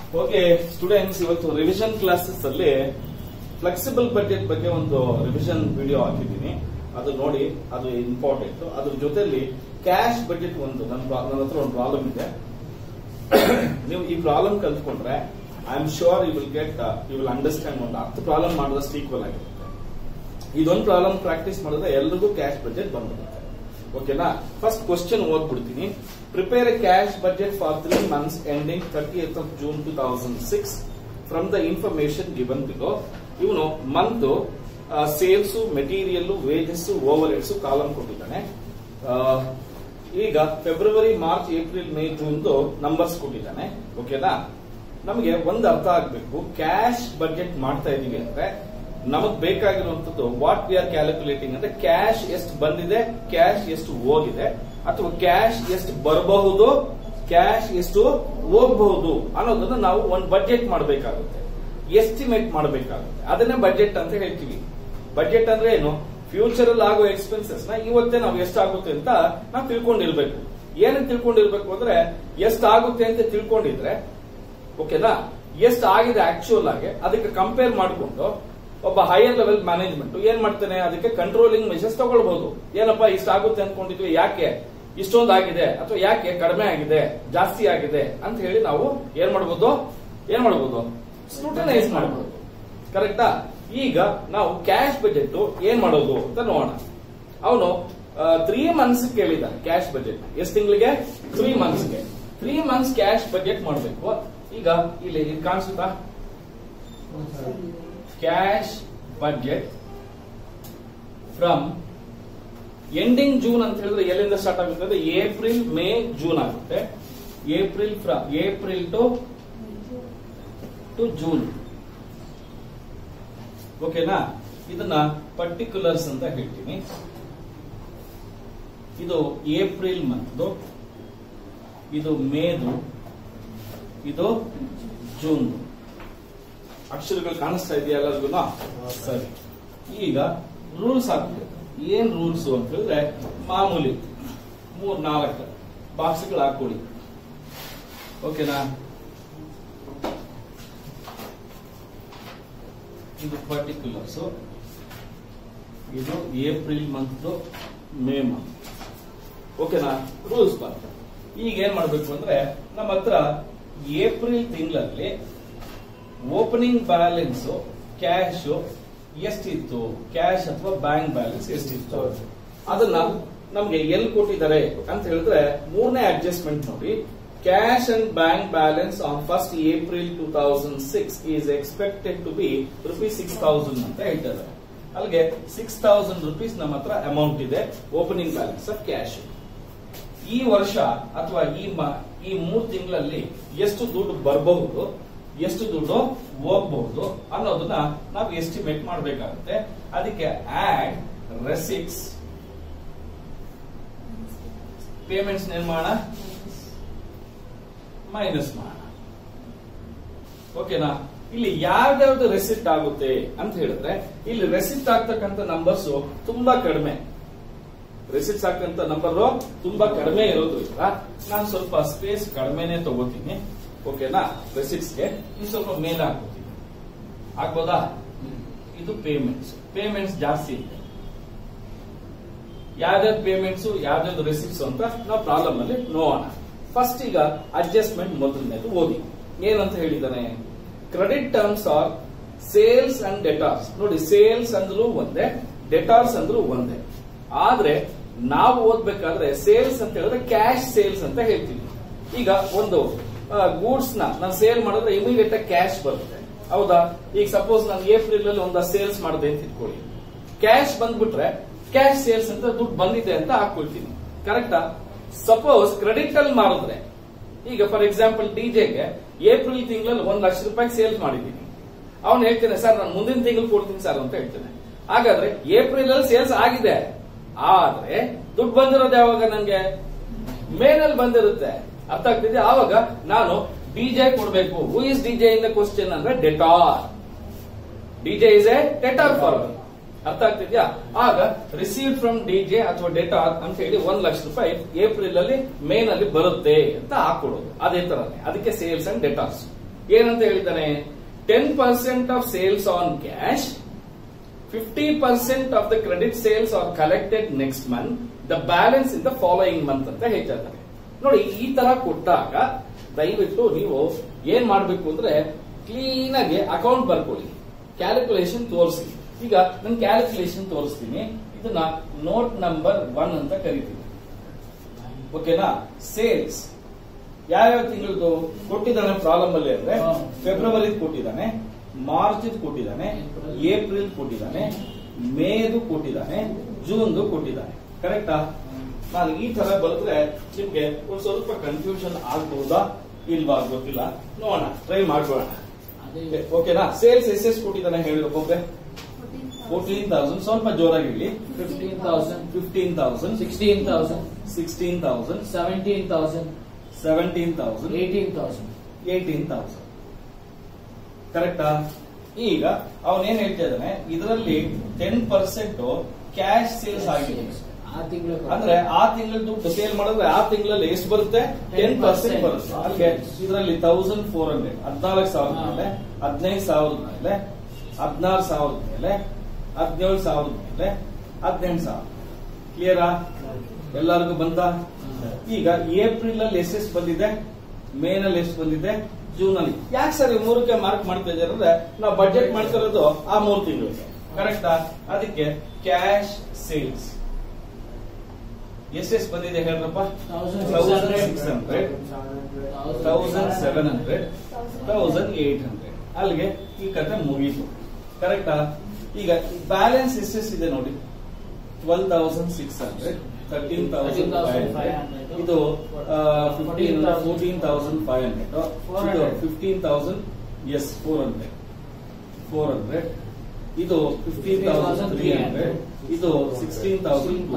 Okay students ಇವತ್ತು revision classes ಅಲ್ಲಿ flexible budget ಬಗ್ಗೆ ಒಂದು ರಿವಿಷನ್ ವಿಡಿಯೋ ಹಾಕಿದ್ದೀನಿ ಅದು ನೋಡಿ ಅದು ಇಂಪಾರ್ಟೆಂಟ್ ಅದ್ರ ಜೊತೆಲಿ ಕ್ಯಾಶ್ ಬಜೆಟ್ ಒಂದು ನನ್ನ ಪ್ರಾ- ನನ್ನ ಹತ್ರ ಒಂದು ಪ್ರಾಬ್ಲಮ್ ಇದೆ ನೀವು ಈ ಪ್ರಾಬ್ಲಮ್ ಕಲ್ತ್ಕೊಂಡ್ರೆ I am sure you will get you will understand ಒಂದು ಹತ್ತು ಪ್ರಾಬ್ಲಮ್ ಮಾಡಿದಷ್ಟು ಈಕ್ವಲ್ ಆಗಿರುತ್ತೆ ಇದೊಂದು ಪ್ರಾಬ್ಲಮ್ ಪ್ರಾಕ್ಟೀಸ್ ಮಾಡಿದ್ರೆ ಎಲ್ರಿಗೂ ಕ್ಯಾಶ್ ಬಜೆಟ್ ಬಂದ್ಬಿಡುತ್ತೆ ಓಕೆನಾ ಫಸ್ಟ್ ಕ್ವಶನ್ ಓದ್ಬಿಡ್ತೀನಿ prepare a cash budget for three months ending thirty of June two thousand six from the information given below ಇವನು month sales material wages overheads column ಕೊಟ್ಟಿದ್ದಾನೆ ಆ, ಈಗ February March April May June numbers ಕೊಟ್ಟಿದ್ದಾನೆ ಓಕೆನಾ ನಮಗೆ ಒಂದು ಅರ್ಥ ಆಗ್ಬೇಕು ಕ್ಯಾಶ್ ಬಜೆಟ್ ಮಾಡ್ತಾ ಇದೀವಿ ಅಂದ್ರೆ ನಮಗ್ ಬೇಕಾಗಿರುವಂತದ್ದು ವಾಟ್ ವಿ ಆರ್ ಕ್ಯಾಲ್ಕುಲೇಟಿಂಗ್ ಅಂದ್ರೆ ಕ್ಯಾಶ್ ಎಷ್ಟು ಬಂದಿದೆ ಕ್ಯಾಶ್ ಎಷ್ಟು ಹೋಗಿದೆ ಅಥವಾ ಕ್ಯಾಶ್ ಎಷ್ಟು ಬರಬಹುದು ಕ್ಯಾಶ್ ಎಷ್ಟು ಹೋಗಬಹುದು ಅನ್ನೋದನ್ನ ನಾವು ಒಂದು ಬಜೆಟ್ ಮಾಡಬೇಕಾಗುತ್ತೆ ಎಸ್ಟಿಮೇಟ್ ಮಾಡಬೇಕಾಗುತ್ತೆ ಅದನ್ನೇ ಬಜೆಟ್ ಅಂತ ಹೇಳ್ತೀವಿ ಬಜೆಟ್ ಅಂದ್ರೆ ಏನು ಫ್ಯೂಚರ್ ಅಲ್ಲಿ ಆಗೋ ಎಕ್ಸ್ಪೆನ್ಸಸ್ ನ ಇವತ್ತೇ ನಾವು ಎಷ್ಟಾಗುತ್ತೆ ಅಂತ ನಾವು ತಿಳ್ಕೊಂಡಿರ್ಬೇಕು ಏನಕ್ಕೆ ತಿಳ್ಕೊಂಡಿರ್ಬೇಕು ಅಂದ್ರೆ ಎಷ್ಟಾಗುತ್ತೆ ಅಂತ ತಿಳ್ಕೊಂಡಿದ್ರೆ ಓಕೆನಾ ಎಷ್ಟು ಆಗಿದೆ ಆಕ್ಚುಯಲ್ ಆಗಿ ಅದಕ್ಕೆ ಕಂಪೇರ್ ಮಾಡಿಕೊಂಡು ಒಬ್ಬ ಹೈಯರ್ ಲೆವೆಲ್ ಮ್ಯಾನೇಜ್ಮೆಂಟ್ ಏನ್ ಮಾಡ್ತಾನೆ ಅದಕ್ಕೆ ಕಂಟ್ರೋಲಿಂಗ್ ಮೆಷರ್ಸ್ ತಗೊಳ್ಬಹುದು ಏನಪ್ಪಾ ಇಷ್ಟ ಆಗುತ್ತೆ ಅನ್ಕೊಂಡಿದ್ವಿ ಯಾಕೆ ಇಷ್ಟೊಂದು ಆಗಿದೆ ಅಥವಾ ಯಾಕೆ ಕಡಿಮೆ ಆಗಿದೆ ಜಾಸ್ತಿ ಆಗಿದೆ ಅಂತ ಹೇಳಿ ನಾವು ಏನ್ ಮಾಡಬಹುದು ಏನ್ ಮಾಡಬಹುದು ಸ್ಕ್ರೂಟನೈಸ್ ಮಾಡಬಹುದು ಕರೆಕ್ಟಾ ಈಗ ನಾವು ಕ್ಯಾಶ್ ಬಜೆಟ್ ಏನ್ ಮಾಡೋದು ಅಂತ ನೋಡೋಣ ಅವನು ತ್ರೀ ಮಂತ್ಸ್ ಕೇಳಿದ್ದಾನೆ ಕ್ಯಾಶ್ ಬಜೆಟ್ ಎಷ್ಟು ತಿಂಗಳಿಗೆ ತ್ರೀ ಮಂತ್ಸ್ಗೆ ತ್ರೀ ಮಂತ್ಸ್ ಕ್ಯಾಶ್ ಬಜೆಟ್ ಮಾಡಬೇಕು ಈಗ ಇಲ್ಲಿ ಇಲ್ಲಿ ಕಾಣಿಸುತ್ತಾ cash budget from ending June ಅಂತ ಹೇಳಿದ್ರೆ ಎಲ್ಲಿಂದ ಸ್ಟಾರ್ಟ್ ಆಗುತ್ತೆ ಅಂದ್ರೆ ಏಪ್ರಿಲ್ ಮೇ ಜೂನ್ ಆಗುತ್ತೆ April from April to to June ಓಕೆನಾ ಇದನ್ನ ಪರ್ಟಿಕ್ಯುಲರ್ಸ್ ಅಂತ ಹೇಳ್ತೀನಿ ಇದು ಏಪ್ರಿಲ್ ಮಂತ್ ಇದು ಮೇದು ಇದು ಜೂನ್ ಅಕ್ಷರಗಳು ಕಾಣಿಸ್ತಾ ಇದೆಯಾ ಎಲ್ಲರಿಗೂ ಸರಿ ಈಗ ರೂಲ್ಸ್ ಹಾಕ್ಬೇಕು ಏನ್ ರೂಲ್ಸ್ ಅಂತ ಹೇಳಿದ್ರೆ ಮಾಮೂಲಿ ಮೂರ್ ನಾಲ್ಕು ಬಾಕ್ಸ್ಗಳು ಹಾಕೊಳ್ಳಿ ಓಕೆನಾ ಇದು ಪರ್ಟಿಕ್ಯುಲರ್ಸ್ ಇದು ಏಪ್ರಿಲ್ ಮಂತ್ ಮೇ ಮಂತ್ ಓಕೆನಾ ರೂಲ್ಸ್ ಬರ್ತದೆ ಈಗ ಏನ್ ಮಾಡ್ಬೇಕು ಅಂದ್ರೆ ನಮ್ಮ ಹತ್ರ ಏಪ್ರಿಲ್ ತಿಂಗಳಲ್ಲಿ ಓಪನಿಂಗ್ ಬ್ಯಾಲೆನ್ಸ್ ಕ್ಯಾಶ್ ಎಷ್ಟಿತ್ತು ಕ್ಯಾಶ್ ಅಥವಾ ಬ್ಯಾಂಕ್ ಬ್ಯಾಲೆನ್ಸ್ ಎಷ್ಟಿತ್ತು ಅದನ್ನ ನಮ್ಗೆ ಎಲ್ಲಿ ಕೊಟ್ಟಿದ್ದಾರೆ ಅಂತ ಹೇಳಿದ್ರೆ ಮೂರನೇ ಅಡ್ಜಸ್ಟ್ಮೆಂಟ್ ನೋಡಿ cash and bank balance on first April two thousand six is expected to be rupees six thousand ಅಂತ ಹೇಳ್ತಾರೆ ಅಲ್ಲಿಗೆ ಸಿಕ್ಸ್ ತೌಸಂಡ್ ರುಪೀಸ್ ನಮ್ಮ ಹತ್ರ ಅಮೌಂಟ್ ಇದೆ ಓಪನಿಂಗ್ ಬ್ಯಾಲೆನ್ಸ್ ಆಫ್ ಕ್ಯಾಶ್ ಈ ವರ್ಷ ಅಥವಾ ಈ ಮ- ಈ ಮೂರು ತಿಂಗಳಲ್ಲಿ ಎಷ್ಟು ದುಡ್ಡು ಬರಬಹುದು ಎಷ್ಟು ದುಡ್ಡು ಹೋಗಬಹುದು ಅನ್ನೋದನ್ನ ನಾವು ಎಸ್ಟಿಮೇಟ್ ಮಾಡಬೇಕಾಗುತ್ತೆ ಅದಕ್ಕೆ ಆಡ್ ರೆಸಿಟ್ಸ್ ಪೇಮೆಂಟ್ಸ್ ಏನ್ ಮಾಡೋಣ ಮೈನಸ್ ಮಾಡೋಣ ಓಕೆನಾ ಇಲ್ಲಿ ಯಾವ್ದಾವ್ದು ರೆಸಿಪ್ಟ್ ಆಗುತ್ತೆ ಅಂತ ಹೇಳಿದ್ರೆ ಇಲ್ಲಿ ರೆಸಿಪ್ಟ್ ಆಗ್ತಕ್ಕಂಥ ನಂಬರ್ಸ್ ತುಂಬಾ ಕಡಿಮೆ ರೆಸಿಪ್ಟ್ಸ್ ಹಾಕಂತ ನಂಬರ್ ತುಂಬಾ ಕಡಿಮೆ ಇರೋದ್ರಿಂದ ನಾನು ಸ್ವಲ್ಪ ಸ್ಪೇಸ್ ಕಡಿಮೆನೆ ತಗೋತೀನಿ ಓಕೆನಾ ರೆಸಿಪ್ಟ್ಸ್ಗೆ ಇನ್ನು ಸ್ವಲ್ಪ ಮೇಲೆ ಹಾಕೋತೀನಿ ಆಗ್ಬೋದಾ ಇದು ಪೇಮೆಂಟ್ಸ್ ಪೇಮೆಂಟ್ಸ್ ಜಾಸ್ತಿ ಇದೆ ಯಾವ್ದಾವ್ದು ಪೇಮೆಂಟ್ಸ್ ಯಾವ್ದಾವ್ದು ರೆಸಿಪ್ಟ್ಸ್ ಅಂತ ನಾವು ಪ್ರಾಬ್ಲಮ್ ಅಲ್ಲಿ ನೋಡೋಣ ಫಸ್ಟ್ ಈಗ ಅಡ್ಜಸ್ಟ್ಮೆಂಟ್ ಮೊದಲನೇದು ಓದಿ ಏನಂತ ಹೇಳಿದಾನೆ credit terms are sales and debtors ನೋಡಿ ಸೇಲ್ಸ್ ಅಂದ್ರೂ ಒಂದೇ ಡೆಟಾರ್ಸ್ ಅಂದ್ರೂ ಒಂದೇ ಆದ್ರೆ ನಾವು ಓದ್ಬೇಕಾದ್ರೆ ಸೇಲ್ಸ್ ಅಂತ ಹೇಳಿದ್ರೆ ಕ್ಯಾಶ್ ಸೇಲ್ಸ್ ಅಂತ ಹೇಳ್ತೀವಿ ಈಗ ಒಂದು ಗೂಡ್ಸ್ ನ ನಾನು ಸೇಲ್ ಮಾಡಿದ್ರೆ ಇಮಿಡಿಯೇಟ್ ಆಗಿ ಕ್ಯಾಶ್ ಬರುತ್ತೆ ಹೌದಾ ಈಗ ಸಪೋಸ್ ನಾನು ಏಪ್ರಿಲ್ ಅಲ್ಲಿ ಒಂದು ಸೇಲ್ಸ್ ಮಾಡಿದೆ ಅಂತ ಇಟ್ಕೊಳ್ಳಿ ಕ್ಯಾಶ್ ಬಂದ್ಬಿಟ್ರೆ ಕ್ಯಾಶ್ ಸೇಲ್ಸ್ ಅಂತ ದುಡ್ಡು ಬಂದಿದೆ ಅಂತ ಹಾಕೊಳ್ತೀನಿ ಕರೆಕ್ಟಾ ಸಪೋಸ್ ಕ್ರೆಡಿಟ್ ಅಲ್ಲಿ ಮಾಡಿದ್ರೆ ಈಗ ಫಾರ್ ಎಕ್ಸಾಂಪಲ್ ಡಿಜೆಗೆ ಏಪ್ರಿಲ್ ತಿಂಗಳಲ್ಲಿ ಒಂದ್ ಲಕ್ಷ ರೂಪಾಯಿ ಸೇಲ್ ಮಾಡಿದ್ದೀನಿ ಅವ್ನು ಹೇಳ್ತೇನೆ ಸರ್ ನಾನು ಮುಂದಿನ ತಿಂಗಳು ಕೊಡ್ತೀನಿ ಸರ್ ಅಂತ ಹೇಳ್ತೇನೆ ಹಾಗಾದ್ರೆ ಏಪ್ರಿಲ್ ಅಲ್ಲಿ ಸೇಲ್ಸ್ ಆಗಿದೆ ಆದ್ರೆ ದುಡ್ಡು ಬಂದಿರೋದು ಯಾವಾಗ ನಂಗೆ ಮೇನಲ್ಲಿ ಬಂದಿರುತ್ತೆ ಅರ್ಥ ಆಗ್ತಿದೆ ಆವಾಗ ನಾನು ಡಿಜೆ ಕೊಡ್ಬೇಕು who is DJ in the question ಅಂದ್ರೆ debtor DJ is a debtor for ಅರ್ಥ ಆಗ್ತಿದ್ಯಾ ಆಗ ರಿಸೀವ್ ಫ್ರಮ್ ಡಿಜೆ ಅಥವಾ ಡೇಟಾ ಅಂತ ಹೇಳಿ ಒಂದ್ ಲಕ್ಷ ರೂಪಾಯಿ ಏಪ್ರಿಲ್ ಅಲ್ಲಿ ಮೇ ನಲ್ಲಿ ಬರುತ್ತೆ ಅಂತ ಹಾಕೊಡೋದು ಅದೇ ತರನೇ ಅದಕ್ಕೆ ಸೇಲ್ಸ್ ಅಂಡ್ ಡೇಟಾಸ್ ಏನಂತ ಹೇಳಿದ್ದಾನೆ ten percent of sales on cash fifty percent of the credit sales are collected next month the balance in the following month ಅಂತ ಹೇಳ್ತಾರೆ ನೋಡಿ ಈ ತರ ಕೊಟ್ಟಾಗ ದಯವಿಟ್ಟು ನೀವು ಏನ್ ಮಾಡ್ಬೇಕು ಅಂದ್ರೆ ಕ್ಲೀನ್ ಆಗಿ ಅಕೌಂಟ್ ಬರ್ಕೊಳ್ಳಿ ಕ್ಯಾಲ್ಕುಲೇಷನ್ ತೋರಿಸಿ ಈಗ ನಾನು ಕ್ಯಾಲ್ಕುಲೇಷನ್ ತೋರಿಸ್ತೀನಿ ಇದನ್ನ ನೋಟ್ ನಂಬರ್ ಒನ್ ಅಂತ ಕರಿತೀನಿ ಓಕೆನಾ ಸೇಲ್ಸ್ ಯಾವ್ಯಾವ ತಿಂಗಳದು ಕೊಟ್ಟಿದ್ದಾನೆ ಪ್ರಾಬ್ಲಮ್ ಅಲ್ಲಿ ಅಂದ್ರೆ ಹಾ. ಫೆಬ್ರವರಿ ಕೊಟ್ಟಿದ್ದಾನೆ ಮಾರ್ಚ್ ಕೊಟ್ಟಿದ್ದಾನೆ ಏಪ್ರಿಲ್ ಕೊಟ್ಟಿದ್ದಾನೆ ಮೇದು ಕೊಟ್ಟಿದ್ದಾನೆ ಜೂನ್ದು ಕೊಟ್ಟಿದ್ದಾನೆ ಕರೆಕ್ಟಾ ನಾನು ಈ ತರ ಬರೆದ್ರೆ ನಿಮ್ಗೆ ಒಂದ್ ಸ್ವಲ್ಪ ಕನ್ಫ್ಯೂಷನ್ ಆಗ್ಬಹುದಾ ಇಲ್ವಾ ಗೊತ್ತಿಲ್ಲ ನೋಡೋಣ ಟ್ರೈ ಮಾಡ್ಕೊಳ್ಳೋಣ ಅದೇ ಓಕೆನಾ ಸೇಲ್ಸ್ ಎಷ್ಟೆಷ್ಟು ಕೊಟ್ಟಿದ್ದಾನೆ ಹೇಳಿರೋ ಒಬ್ಬೆ ಫೋರ್ಟೀನ್ ತೌಸಂಡ್ ಸ್ವಲ್ಪ ಜೋರಾಗಿ ಹೇಳಿ fifteen thousand fifteen thousand sixteen thousand sixteen thousand seventeen thousand seventeen thousand eighteen thousand eighteen thousand ಕರೆಕ್ಟಾ ಈಗ ಅವನೇನ್ ಹೇಳ್ತಾ ಇದ್ದಾನೆ ಇದರಲ್ಲಿ ಟೆನ್ ಪರ್ಸೆಂಟ್ ಕ್ಯಾಶ್ ಸೇಲ್ಸ್ ಆಗಿದೆ ಆ ತಿಂಗಳು ಅಂದ್ರೆ ಆ ತಿಂಗಳ ದುಡ್ಡು ಸೇಲ್ ಮಾಡಿದ್ರೆ ಆ ತಿಂಗಳಲ್ಲಿ ಎಷ್ಟು ಬರುತ್ತೆ ಟೆನ್ ಪರ್ಸೆಂಟ್ ಬರುತ್ತೆ ಅಲ್ಲಿಗೆ ಇದರಲ್ಲಿ ತೌಸಂಡ್ ಫೋರ್ ಹಂಡ್ರೆಡ್ ಹದಿನಾಲ್ಕು ಸಾವಿರದ ಮೇಲೆ ಹದಿನೈದು ಸಾವಿರದ ಮೇಲೆ ಹದಿನಾರು ಸಾವಿರದ ಮೇಲೆ ಹದಿನೇಳು ಸಾವಿರದ ಮೇಲೆ ಹದಿನೆಂಟು ಸಾವಿರ ಕ್ಲಿಯರಾ ಎಲ್ಲರಿಗೂ ಬಂತ ಈಗ ಏಪ್ರಿಲ್ ಅಲ್ಲಿ ಎಷ್ಟೆಷ್ಟು ಬಂದಿದೆ ಮೇ ನಲ್ಲಿ ಎಷ್ಟು ಬಂದಿದೆ ಜೂನ್ ಅಲ್ಲಿ ಯಾಕೆ ಸರ್ ಈ ಮೂರಕ್ಕೆ ಮಾರ್ಕ್ ಮಾಡ್ತಾ ಇದ್ದಾರೆ ಅಂದ್ರೆ ನಾವು ಬಜೆಟ್ ಮಾಡ್ತಿರೋದು ಆ ಮೂರು ತಿಂಗಳಿಗೆ ಕರೆಕ್ಟಾ ಅದಕ್ಕೆ ಕ್ಯಾಶ್ ಸೇಲ್ಸ್ ಎಷ್ಟೆಷ್ಟು ಬಂದಿದೆ ಹೇಳ್ರಪ್ಪ thousand thousand six hundred thousand seven hundred thousand eight hundred ಅಲ್ಲಿಗೆ ಈ ಕತೆ ಮುಗೀತು ಕರೆಕ್ಟಾ ಈಗ ಬ್ಯಾಲೆನ್ಸ್ ಎಷ್ಟೆಷ್ಟಿದೆ ನೋಡಿ twelve thousand six hundred thirteen thousand five hundred ಇದು fifteen fourteen thousand five hundred ಇದು fifteen thousand yes four hundred four hundred ಇದು ಫಿಫ್ಟೀನ್ ತೌಸಂಡ್ ತ್ರೀ ಹಂಡ್ರೆಡ್ ಇದು ಸಿಕ್ಸ್ಟೀನ್ ತೌಸಂಡ್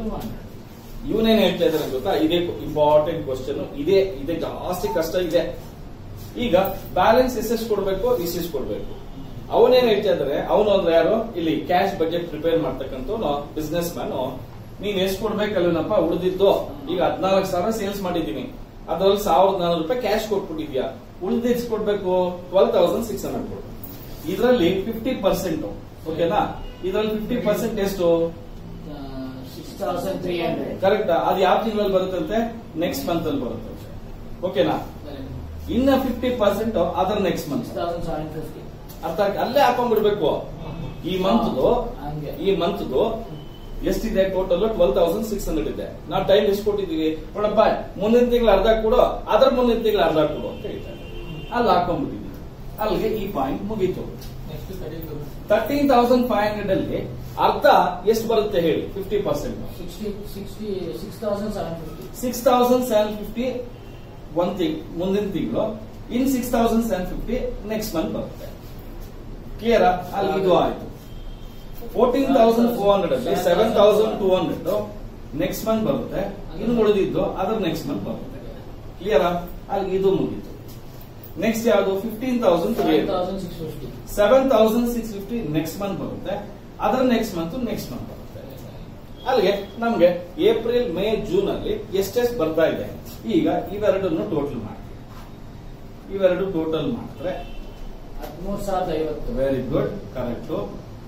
ಇವನೇನ್ ಹೇಳ್ತಾ ಇದಾರೆ ಗೊತ್ತಾ ಇದೇ ಇಂಪಾರ್ಟೆಂಟ್ ಕ್ವಶನ್ ಇದೇ ಇದೇ ಜಾಸ್ತಿ ಕಷ್ಟ ಇದೆ ಈಗ ಬ್ಯಾಲೆನ್ಸ್ ಎಷ್ಟೆಷ್ಟು ಕೊಡ್ಬೇಕು ಇಷ್ಟೆಷ್ಟು ಕೊಡ್ಬೇಕು ಅವನೇನ್ ಹೇಳ್ತಾ ಇದಾರೆ ಅವನು ಅಂದ್ರೆ ಯಾರು ಇಲ್ಲಿ ಕ್ಯಾಶ್ ಬಜೆಟ್ ಪ್ರಿಪೇರ್ ಮಾಡ್ತಕ್ಕಂಥವ್ನು ಬಿಸ್ನೆಸ್ ಮ್ಯಾನ್ ನೀನ್ ಎಷ್ಟು ಕೊಡ್ಬೇಕಲ್ಲನಪ್ಪ ಉಳಿದಿದ್ದು ಈಗ ಹದಿನಾಲ್ಕು ಸಾವಿರ ಸೇಲ್ಸ್ ಮಾಡಿದೀನಿ ಅದ್ರಲ್ಲಿ ಸಾವಿರದ ನಾನೂರು ರೂಪಾಯಿ ಕ್ಯಾಶ್ ಕೊಟ್ಬಿಟ್ಟಿದ್ಯಾ ಉಳಿದ ಎಷ್ಟು ಕೊಡ್ಬೇಕು ಟ್ವೆಲ್ ತೌಸಂಡ್ ಸಿಕ್ಸ್ ಹಂಡ್ರೆಡ್ ಕೊಡ್ಬೇಕು ಇದರಲ್ಲಿ ಫಿಫ್ಟಿ ಪರ್ಸೆಂಟ್ ಓಕೆನಾ ಇದರಲ್ಲಿ ಫಿಫ್ಟಿ ಪರ್ಸೆಂಟ್ ಎಷ್ಟು six thousand three hundred correct ಅದು ಯಾವ ತಿಂಗಳಲ್ಲಿ ಬರುತ್ತಂತೆ ನೆಕ್ಸ್ಟ್ ಮಂತ್ ಅಲ್ಲಿ ಬರುತ್ತೆ ಓಕೆನಾ ಇನ್ನ ಫಿಫ್ಟಿ ಪರ್ಸೆಂಟ್ ಅದರ next month six thousand seven fifty ಅರ್ಥ ಆಗ್- ಅಲ್ಲೇ ಹಾಕೊಂಡ್ಬಿಡ್ಬೇಕು ಈ ಮಂತ್ದು ಹಂಗೆ. ಈ ಮಂತ್ದು ಎಷ್ಟಿದೆ total twelve thousand six hundred ಇದೆ ನಾವು ಟೈಮ್ ಎಷ್ಟು ಕೊಟ್ಟಿದೀವಿ ನೋಡಪ್ಪ ಮುಂದಿನ ತಿಂಗಳು ಅರ್ಧ ಕೊಡು ಅದರ ಮುಂದಿನ ತಿಂಗಳು ಅರ್ಧ ಕೊಡು ಅಂತ ಹೇಳ್ತಾರೆ ಅಲ್ಲಿ ಹಾಕೊಂಡ್ಬಿಟ್ಟಿದ್ವಿ ಅಲ್ಲಿಗೆ ಈ ಪಾಯಿಂಟ್ ಮುಗೀತು ನೆಕ್ಸ್ಟ್ ಕಡೆಗೆ ತರ್ಟೀನ್ ತೌಸಂಡ್ ಫೈವ್ ಹಂಡ್ರೆಡ್ ಅಲ್ಲಿ ಅರ್ಧ ಎಷ್ಟು ಬರುತ್ತೆ ಹೇಳಿ fifty percent sixty sixty six thousand seven fifty six thousand seven fifty ಒಂದ್ ತಿಂಗ್ ಮುಂದಿನ ತಿಂಗಳು ಇನ್ six thousand seven fifty next month ಬರುತ್ತೆ ಕ್ಲಿಯರ್ ಅಲ್ಲಿ ಇದು ಆಯ್ತು ಫೋರ್ಟೀನ್ ತೌಸಂಡ್ ಫೋರ್ ಹಂಡ್ರೆಡ್ ಅಲ್ಲಿ seven thousand two hundred next month ಬರುತ್ತೆ ಇನ್ನು ಉಳಿದಿದ್ದು ಅದರ ನೆಕ್ಸ್ಟ್ ಮಂತ್ ಬರುತ್ತೆ ಕ್ಲಿಯರ್ ಅಲ್ಲಿ ಇದು ಮುಗೀತು ನೆಕ್ಸ್ಟ್ ಯಾವುದು fifteen thousand three seven thousand six fifty seven thousand six fifty next month ಬರುತ್ತೆ ಅದರ ನೆಕ್ಸ್ಟ್ ಮಂತ್ ನೆಕ್ಸ್ಟ್ ಮಂತ್ ಬರುತ್ತೆ ಅಲ್ಲಿಗೆ ನಮ್ಗೆ ಏಪ್ರಿಲ್ ಮೇ ಜೂನ್ ಅಲ್ಲಿ ಎಷ್ಟೆಷ್ಟು ಬರ್ತಾ ಇದೆ ಈಗ ಇವೆರಡನ್ನು ಟೋಟಲ್ ಮಾಡಿ ಇವೆರಡು ಟೋಟಲ್ ಮಾಡಿದ್ರೆ ಹದಿಮೂರು ಸಾವಿರದ ಐವತ್ತು ವೆರಿ ಗುಡ್ ಕರೆಕ್ಟ್ ಅದು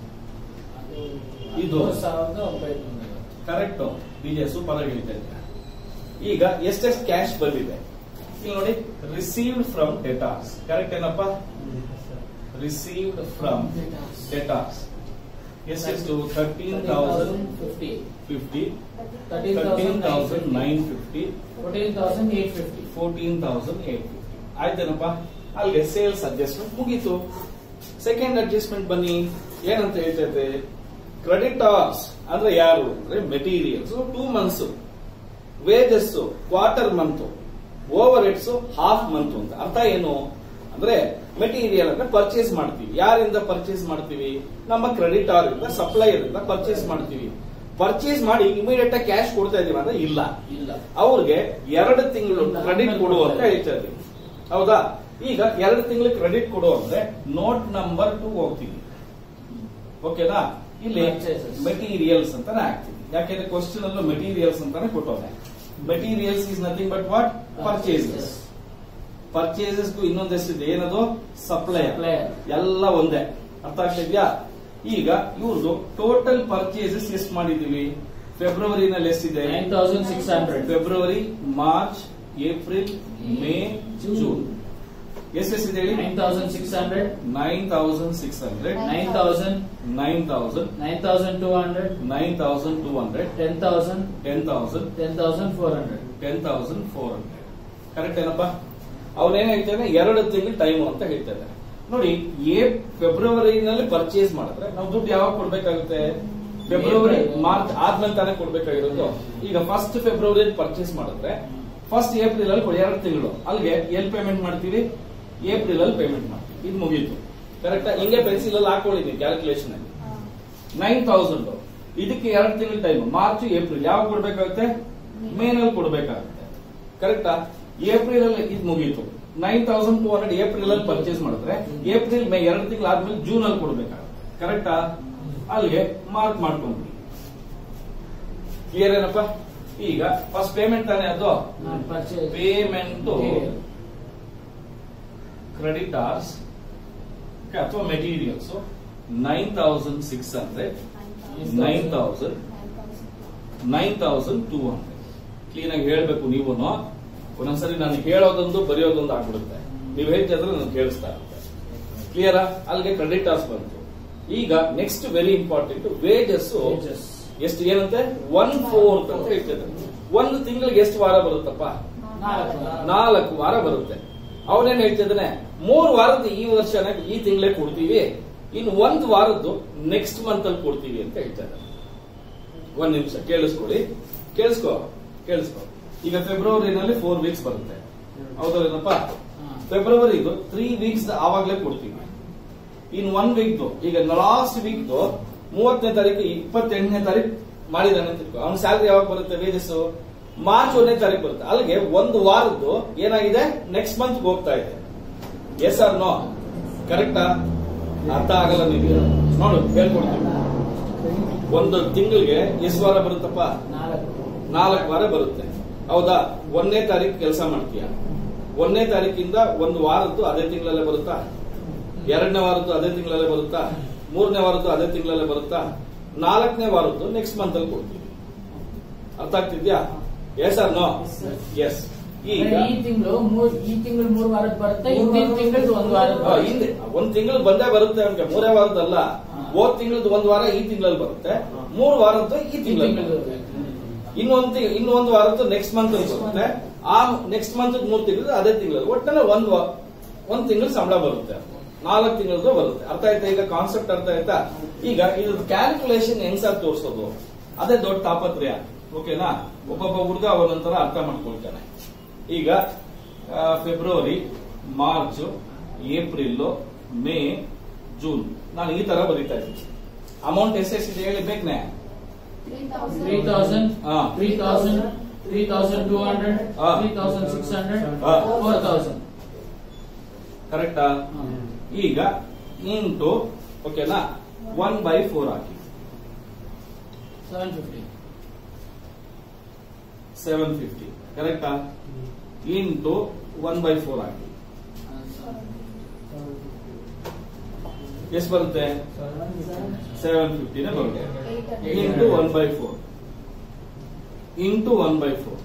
ಇದು. ಹದಿಮೂರು ಸಾವಿರದ ಒಂಬೈನೂರ ಐವತ್ತು ಕರೆಕ್ಟ್ ವಿಜಯ ಸೂಪರ್ ಆಗಿ ಹೇಳ್ತಾ ಇದ್ದೀರಾ. ಈಗ ಎಷ್ಟೆಷ್ಟು ಕ್ಯಾಶ್ ಬಂದಿದೆ ಇಲ್ಲಿ ನೋಡಿ ರಿಸೀವ್ಡ್ ಫ್ರಮ್ ಡೆಟಾರ್ಸ್ ಕರೆಕ್ಟ್ ಏನಪ್ಪ ರಿಸೀವ್ಡ್ ಫ್ರಮ್ ಡೆಟಾರ್ಸ್ ಎಷ್ಟೆಷ್ಟು thirteen thousand fifty fifty thirteen thirteen thousand thousand nine fifty fourteen thousand eight fifty fourteen thousand eight fifty ಆಯ್ತೇನಪ್ಪ ಅಲ್ಲಿಗೆ ಸೇಲ್ಸ್ ಅಡ್ಜಸ್ಟ್ಮೆಂಟ್ ಮುಗೀತು ಸೆಕೆಂಡ್ ಅಡ್ಜಸ್ಟ್ಮೆಂಟ್ ಬನ್ನಿ ಏನಂತ ಹೇಳ್ತೈತೆ ಕ್ರೆಡಿಟಾರ್ಸ್ ಅಂದ್ರೆ ಯಾರು ಅಂದ್ರೆ materials two months wages quarter month overheads half month ಅಂತ ಅರ್ಥ ಏನು ಅಂದ್ರೆ ಮೆಟೀರಿಯಲ್ ಅನ್ನ ಪರ್ಚೇಸ್ ಮಾಡ್ತೀವಿ ಯಾರಿಂದ ಪರ್ಚೇಸ್ ಮಾಡ್ತೀವಿ ನಮ್ಮ ಕ್ರೆಡಿಟಾರ್ ಇಂದ ಸಪ್ಲೈಯರ್ ಇಂದ ಪರ್ಚೇಸ್ ಮಾಡ್ತೀವಿ ಪರ್ಚೇಸ್ ಮಾಡಿ ಇಮಿಡಿಯೇಟ್ ಆಗಿ ಕ್ಯಾಶ್ ಕೊಡ್ತಾ ಇದೀವಿ ಅಂದ್ರೆ ಇಲ್ಲ ಇಲ್ಲ ಅವ್ರಿಗೆ ಎರಡು ತಿಂಗಳು ಇಲ್ಲ, ಕ್ರೆಡಿಟ್ ಹನ್ನೆರಡು ಕೊಡು ಅಂತ ಕೊಡ್ತಾರೆ. ಹೇಳ್ತಾ ಇದ್ದೀವಿ ಹೌದಾ ಈಗ ಎರಡು ತಿಂಗಳು ಕ್ರೆಡಿಟ್ ಕೊಡು ಅಂದ್ರೆ ನೋಟ್ ನಂಬರ್ ಟು ಹೋಗ್ತೀವಿ ಓಕೆನಾ ಇಲ್ಲಿ Purchases. ಮೆಟೀರಿಯಲ್ಸ್ ಅಂತಾನೆ ಹಾಕ್ತೀವಿ ಯಾಕೆಂದ್ರೆ ಕ್ವಶನ್ ಅಲ್ಲೂ ಮೆಟೀರಿಯಲ್ಸ್ ಅಂತಾನೆ ಕೊಟ್ಟವ್ರೆ materials is nothing but what purchases ಪರ್ಚೇಸಸ್ಗೂ ಇನ್ನೊಂದು ಎಷ್ಟಿದೆ ಏನದು ಸಪ್ಲೈ Supplier. ಎಲ್ಲ ಒಂದೇ ಅರ್ಥ ಆಗ್ತಾ ಇದೆಯಾ ಈಗ ಇವ್ರದ್ದು ಟೋಟಲ್ ಪರ್ಚೇಸಸ್ ಎಷ್ಟು ಮಾಡಿದೀವಿ ಫೆಬ್ರವರಿನಲ್ಲಿ ಎಷ್ಟಿದೆ nine thousand six hundred February March April May June ಎಷ್ಟೆಷ್ಟಿದೆ ಹೇಳಿ nine thousand six hundred nine thousand six hundred nine thousand nine thousand nine thousand two hundred nine thousand two hundred ten thousand ten thousand ten thousand four hundred ten thousand four hundred correct ಏನಪ್ಪ ಅವನೇನ್ ಹೇಳ್ತಾನೆ ಎರಡು ತಿಂಗಳು time ಅಂತ ಹೇಳ್ತಾನೆ ನೋಡಿ ಏ ಫೆಬ್ರವರಿನಲ್ಲಿ purchase ಮಾಡಿದ್ರೆ ನಾವು ದುಡ್ಡು ಯಾವಾಗ ಕೊಡ್ಬೇಕಾಗುತ್ತೆ ಫೆಬ್ರವರಿ ಮಾರ್ಚ್ ಆದ್ಮೇಲೆ ತಾನೇ ಕೊಡ್ಬೇಕಾಗಿರೋದು ಈಗ ಫಸ್ಟ್ ಫೆಬ್ರವರಿ ಪರ್ಚೇಸ್ ಮಾಡಿದ್ರೆ ಫಸ್ಟ್ ಏಪ್ರಿಲ್ ಅಲ್ಲಿ ಕೊಡಿ ಎರಡು ತಿಂಗಳು ಅಲ್ಲಿಗೆ ಎಲ್ಲಿ ಪೇಮೆಂಟ್ ಮಾಡ್ತೀವಿ ಏಪ್ರಿಲ್ ಅಲ್ಲಿ ಪೇಮೆಂಟ್ ಮಾಡ್ತೀವಿ ಇದು ಮುಗೀತು ಕರೆಕ್ಟಾ ಹಿಂಗೆ ಪೆನ್ಸಿಲ್ ಅಲ್ಲಿ ಹಾಕೊಳ್ಳಿ ಕ್ಯಾಲ್ಕುಲೇಷನ್ ಅಲ್ಲಿ ನೈನ್ ತೌಸಂಡ್ ಇದಕ್ಕೆ ಎರಡು ತಿಂಗಳ ಟೈಮ್ ಮಾರ್ಚ್ ಏಪ್ರಿಲ್ ಯಾವಾಗ ಕೊಡ್ಬೇಕಾಗುತ್ತೆ ಮೇ ನಲ್ಲಿ ಕೊಡ್ಬೇಕಾಗುತ್ತೆ ಕರೆಕ್ಟಾ ಏಪ್ರಿಲ್ ಅಲ್ಲಿ ಇದು ಮುಗೀತು nine thousand two hundred April ಅಲ್ಲಿ ಪರ್ಚೇಸ್ ಮಾಡಿದ್ರೆ ಏಪ್ರಿಲ್ ಮೇ ಎರಡು ತಿಂಗಳು ಆದ್ಮೇಲೆ ಜೂನ್ ಅಲ್ಲಿ ಕೊಡ್ಬೇಕಾಗುತ್ತೆ ಕರೆಕ್ಟಾ ಅಲ್ಲಿಗೆ ಮಾರ್ಕ್ ಮಾಡ್ಕೊಂಡ್ವಿ ಕ್ಲಿಯರ್ ಏನಪ್ಪ ಈಗ ಫಸ್ಟ್ ಪೇಮೆಂಟ್ ತಾನೇ ಅದು ಪರ್ಚೇಸ್ ಪೇಮೆಂಟ್ ಕ್ರೆಡಿಟಾರ್ಸ್ ಅಥವಾ materials nine thousand six hundred nine thousand nine thousand two hundred clean ಆಗಿ ಹೇಳ್ಬೇಕು ನೀವು ಒಂದೊಂದ್ಸರಿ ನಾನು ಹೇಳೋದೊಂದು ಬರೆಯೋದೊಂದು ಆಗ್ಬಿಡುತ್ತೆ ನೀವು ಹೇಳ್ತಿದ್ರೆ ನಾನು ಕೇಳಿಸ್ತಾ ಇರುತ್ತೆ ಕ್ಲಿಯರಾ ಅಲ್ಲಿಗೆ ಕ್ರೆಡಿಟಾರ್ಸ್ ಬಂತು ಈಗ next very important wages Wages. ಎಷ್ಟು ಏನಂತೆ ಒನ್ ಫೋರ್ತ್ ಅಂತ ಹೇಳ್ತಿದ್ದಾರೆ ಒಂದು ತಿಂಗಳಿಗೆ ಎಷ್ಟು ವಾರ ಬರುತ್ತಪ್ಪ ನಾಲ್ಕು ನಾಲ್ಕು ವಾರ ಬರುತ್ತೆ ಅವನೇನ್ ಹೇಳ್ತಿದ್ದಾನೆ ಮೂರು ವಾರದ ಈ ವರ್ಷನ ಈ ತಿಂಗಳೇ ಕೊಡ್ತೀವಿ ಇನ್ನು ಒಂದು ವಾರದ್ದು ನೆಕ್ಸ್ಟ್ ಮಂತ್ ಅಲ್ಲಿ ಕೊಡ್ತೀವಿ ಅಂತ ಹೇಳ್ತಾ ಇದ್ದಾನೆ ಒಂದ್ ನಿಮಿಷ ಕೇಳಿಸ್ಕೊಳ್ಳಿ ಕೇಳಿಸ್ಕೊ ಕೇಳಿಸ್ಕೊ ಈಗ ಫೆಬ್ರವರಿನಲ್ಲಿ ಫೋರ್ ವೀಕ್ಸ್ ಬರುತ್ತೆ ಹೌದಲ್ಲೇನಪ್ಪ ಫೆಬ್ರವರಿದು ತ್ರೀ ವೀಕ್ಸ್ ಆವಾಗ್ಲೇ ಕೊಡ್ತೀವಿ ಇನ್ ಒನ್ ವೀಕ್ ಈಗ ಲಾಸ್ಟ್ ವೀಕ್ ಮೂವತ್ತನೇ ತಾರೀಕು ಇಪ್ಪತ್ತೆಂಟನೇ ತಾರೀಕು ಮಾಡಿದಾನೆ ಅಂತ ತಿಳ್ಕೊ ಅವ್ನ ಸ್ಯಾಲ್ರಿ ಯಾವಾಗ ಬರುತ್ತೆ ವೇಜಸ್ ಮಾರ್ಚ್ ಒಂದನೇ ತಾರೀಕು ಬರುತ್ತೆ ಅಲ್ಲಿಗೆ ಒಂದು ವಾರದ್ದು ಏನಾಗಿದೆ ನೆಕ್ಸ್ಟ್ ಮಂತ್ ಹೋಗ್ತಾ ಇದೆ ಎಸ್ ಆರ್ ನೋ ಕರೆಕ್ಟಾ ಅರ್ಥ ಆಗಲ್ಲ ನಿಮಗೆ ನೋಡು ಹೇಳ್ಕೊಡ್ತೀವಿ ಒಂದು ತಿಂಗಳಿಗೆ ಎಷ್ಟು ವಾರ ಬರುತ್ತಪ್ಪ ನಾಲ್ಕು ನಾಲ್ಕು ವಾರ ಬರುತ್ತೆ ಹೌದಾ ಒಂದನೇ ತಾರೀಕು ಕೆಲಸ ಮಾಡ್ತೀಯ ಒಂದನೇ ತಾರೀಕಿಂದ ಒಂದು ವಾರದ್ದು ಅದೇ ತಿಂಗಳಲ್ಲೇ ಬರುತ್ತಾ ಎರಡನೇ ವಾರದ್ದು ಅದೇ ತಿಂಗಳಲ್ಲೇ ಬರುತ್ತಾ ಮೂರನೇ ವಾರದ್ದು ಅದೇ ತಿಂಗಳಲ್ಲೇ ಬರುತ್ತಾ ನಾಲ್ಕನೇ ವಾರದ್ದು ನೆಕ್ಸ್ಟ್ ಮಂತ್ ಅಲ್ಲಿ ಕೊಡ್ತೀವಿ ಅರ್ಥ ಆಗ್ತಿದ್ಯಾ ಎಸ್ ಆರ್ ನೋ ಎಸ್ ಈಗ ಈ ತಿಂಗಳು ಮೂರ್ ಈ ತಿಂಗಳು ಮೂರ್ ವಾರದ್ ಬರುತ್ತೆ ಹಿಂದಿನ ತಿಂಗಳು ಒಂದ್ ವಾರದ ಆ, ಹಿಂದೆ ಒಂದ್ ತಿಂಗಳು ಬಂದೇ ಬರುತ್ತೆ ಅವನಿಗೆ ಮೂರೇ ವಾರದಲ್ಲ ಹಾ. ಹೋದ್ ತಿಂಗಳದ್ದು ಒಂದ್ ವಾರ ಈ ತಿಂಗಳಲ್ಲಿ ಬರುತ್ತೆ ಮೂರು ವಾರದ್ದು ಈ ಈ ತಿಂಗಳಲ್ಲಿ ತಿಂಗಳು ಇನ್ನೊಂದು ಇನ್ನೊಂದು ವಾರದ್ದು ನೆಕ್ಸ್ಟ್ ಮಂತ್ ಬರುತ್ತೆ ಆ ನೆಕ್ಸ್ಟ್ ಮಂತ್ ಮೂರ್ ತಿಂಗಳು ಅದೇ ತಿಂಗಳು ಒಟ್ಟಲ್ಲಿ ಒಂದ್ ವಾ- ಒಂದ್ ತಿಂಗಳು ಸಂಬಳ ಬರುತ್ತೆ ನಾಲ್ಕು ತಿಂಗಳದ್ದು ಬರುತ್ತೆ ಅರ್ಥ ಆಯ್ತಾ ಈಗ ಕಾನ್ಸೆಪ್ಟ್ ಅರ್ಥ ಆಯ್ತಾ ಈಗ ಇದು ಕ್ಯಾಲ್ಕುಲೇಷನ್ ಹೆಂಗ್ ಸರ್ ತೋರಿಸೋದು ಅದೇ ದೊಡ್ಡ ತಾಪತ್ರಯ ಓಕೆನಾ ಒಬ್ಬೊಬ್ಬ ಹುಡುಗ ಅವನೊಂಥರ ಅರ್ಥ ಮಾಡ್ಕೊಳ್ತಾನೆ ಈಗ ಆ, February March April May June ನಾನು ಈ ತರ ಬರೀತಾ ಇದ್ದೀನಿ ಅಮೌಂಟ್ ಎಷ್ಟೆಷ್ಟಿದೆ ಹೇಳಿ ಬೇಕನೆ ತ್ರೀ ತೌಸಂಡ್ ಹಾ. Three thousand three thousand two hundred ಹಾ. ತ್ರೀ ತೌಸಂಡ್ ಸಿಕ್ಸ್ ಹಂಡ್ರೆಡ್ ಹಾ. ಫೋರ್ ತೌಸಂಡ್ ಕರೆಕ್ಟಾ ಈಗ ಇಂಟು ಓಕೆನಾ ಒನ್ ಬೈ ಫೋರ್ ಹಾಕಿ ಸೆವೆನ್ ಫಿಫ್ಟಿ ಸೆವೆನ್ ಫಿಫ್ಟಿ ಕರೆಕ್ಟಾ ಇಂಟು ಒನ್ ಬೈ ಫೋರ್ ಹಾಕಿ ಎಷ್ಟು ಬರುತ್ತೆ ಸೆವೆನ್ ಫಿಫ್ಟಿನೇ ಬರುತ್ತೆ into one by four into one by four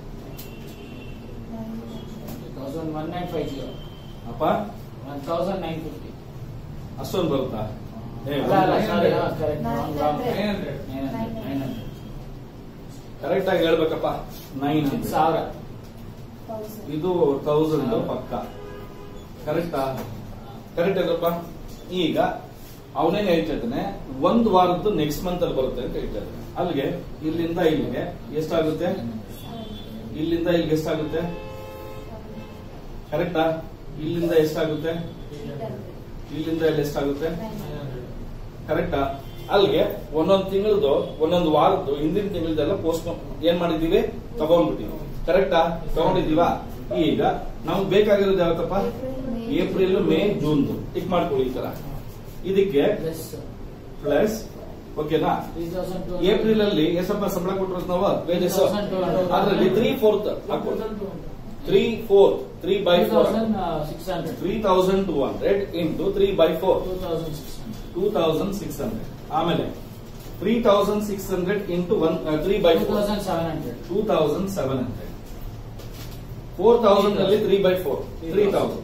thousand one nine five zero ಅಪ್ಪ ಒನ್ ತೌಸಂಡ್ ನೈನ್ ಫಿಫ್ಟಿ ಅಷ್ಟೊಂದು ಬರುತ್ತಾ ಏ, ಅಲ್ಲ ಅಲ್ಲ sorry correct Nine hundred. Nine hundred nine hundred correct ಆಗಿ ಹೇಳ್ಬೇಕಪ್ಪ ನೈನ್ ಸಾವಿರ ಇದು ತೌಸಂಡ್ ಪಕ್ಕ ಕರೆಕ್ಟಾ ಕರೆಕ್ಟ್ ಅಲ್ಲಪ್ಪ ಈಗ ಅವನೇನ್ ಹೇಳ್ತಾ ಇದ್ದಾನೆ ಒಂದು ವಾರದ್ದು ನೆಕ್ಸ್ಟ್ ಮಂತ್ ಅಲ್ಲಿ ಬರುತ್ತೆ ಅಂತ ಹೇಳ್ತಾ ಇದ್ದಾನೆ ಅಲ್ಲಿಗೆ ಇಲ್ಲಿಂದ ಇಲ್ಲಿಗೆ ಎಷ್ಟಾಗುತ್ತೆ ಇಲ್ಲಿಂದ ಇಲ್ಲಿಗೆ ಎಷ್ಟಾಗುತ್ತೆ ಕರೆಕ್ಟಾ ಇಲ್ಲಿಂದ ಎಷ್ಟಾಗುತ್ತೆ ಇಲ್ಲಿಂದ ಇಲ್ಲಿ ಎಷ್ಟಾಗುತ್ತೆ ಕರೆಕ್ಟಾ ಅಲ್ಲಿಗೆ ಒಂದೊಂದು ತಿಂಗಳದು ಒಂದೊಂದು ವಾರದ್ದು ಹಿಂದಿನ ತಿಂಗಳದೆಲ್ಲ ಪೋಸ್ಟ್ ಏನ್ ಮಾಡಿದೀವಿ ತಗೊಂಡ್ಬಿಟ್ಟಿವಿ ಕರೆಕ್ಟಾ ತಗೊಂಡಿದೀವಾ ಈಗ ನಮ್ಗೆ ಬೇಕಾಗಿರೋದು ಯಾವತ್ತಪ್ಪ ಏಪ್ರಿಲ್ ಮೇ ಜೂನ್ ಟಿಕ್ ಮಾಡ್ಕೊಳ್ಳಿ ಈ ತರ ಇದಕ್ಕೆ ಪ್ಲಸ್ ಪ್ಲಸ್ ಓಕೆನಾ ತ್ರೀ ತೌಸಂಡ್ ಟೂ ಏಪ್ರಿಲ್ ಅಲ್ಲಿ ಎಷ್ಟಪ್ಪ ಸಂಬಳ ಕೊಟ್ಟಿರೋದು ನಾವು ವೇಜಸ್ 3,200. ಅದ್ರಲ್ಲಿ three fourth three four three by four six hundred three thousand two hundred into three by four two thousand six hundred two thousand six hundred ಆಮೇಲೆ three thousand six hundred into one three by two four thousand seven hundred two thousand seven hundred four thousand ಅಲ್ಲಿ three by four three thousand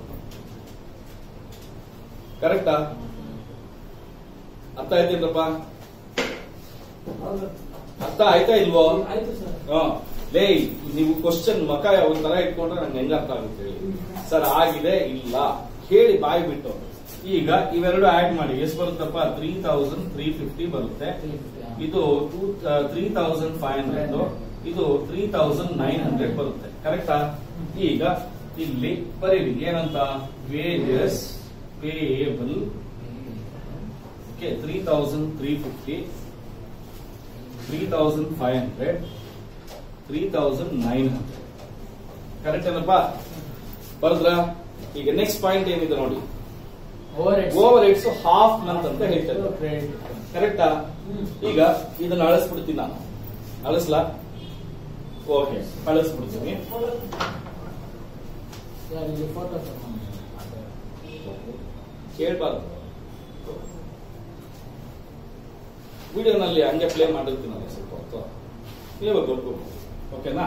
ಕರೆಕ್ಟಾ ಅರ್ಥ ಆಯ್ತೇನ್ರಪ್ಪ ಅರ್ಥ ಆಯ್ತಾ ಇಲ್ವೋ ಆಯ್ತು sir ಹಾ. ಲೇ ನೀವು ಕ್ವಶನ್ ಮಕ ಒಂದ್ ತರ ಇಟ್ಕೊಂಡ್ರೆ ನಂಗೆ ಹೆಂಗ ಅರ್ಥ ಆಗುತ್ತೆ ಹೇಳಿ ಸರ್ ಆಗಿದೆ ಇಲ್ಲ ಹೇಳಿ ಬಾಯಿ ಬಿಟ್ಟು ಈಗ ಇವೆರಡು ಆಡ್ ಮಾಡಿ ಎಷ್ಟು ಬರುತ್ತಪ್ಪ ತ್ರೀ ತೌಸಂಡ್ ತ್ರೀ ಫಿಫ್ಟಿ ಬರುತ್ತೆ ಇದು two three thousand five hundred ಇದು ತ್ರೀ ತೌಸಂಡ್ ನೈನ್ ಹಂಡ್ರೆಡ್ ಬರುತ್ತೆ ಕರೆಕ್ಟಾ ಈಗ ಇಲ್ಲಿ ಬರೀರಿ ಏನಂತ wages payable okay three thousand three fifty three thousand five hundred three thousand nine hundred correct ಏನಪ್ಪ ಬರದ್ರ ಈಗ ನೆಕ್ಸ್ಟ್ ಪಾಯಿಂಟ್ ಏನಿದೆ ನೋಡಿ over overheads half month ಅಂತ ಹೇಳ್ತಾರೆ ಕ್ರೆಡಿಟ್ ಕರೆಕ್ಟಾ ಈಗ ಇದನ್ನ ಅಳಿಸ್ಬಿಡ್ತೀನಿ ನಾನು ಅಳಿಸ್ಲಾ ಓಕೆ ಅಳಿಸ್ಬಿಡ್ತೀನಿ ಸರ್ ಇಲ್ಲಿ ಫೋಟೋ ಕೇಳ್ಬಾರ್ದು ವಿಡಿಯೋನಲ್ಲಿ ಹಂಗೆ ಪ್ಲೇ ಮಾಡಿರ್ತೀನಲ್ಲ ಸ್ವಲ್ಪ ಹೊತ್ತು ನೀವೇ ಗೊತ್ತು ಓಕೆನಾ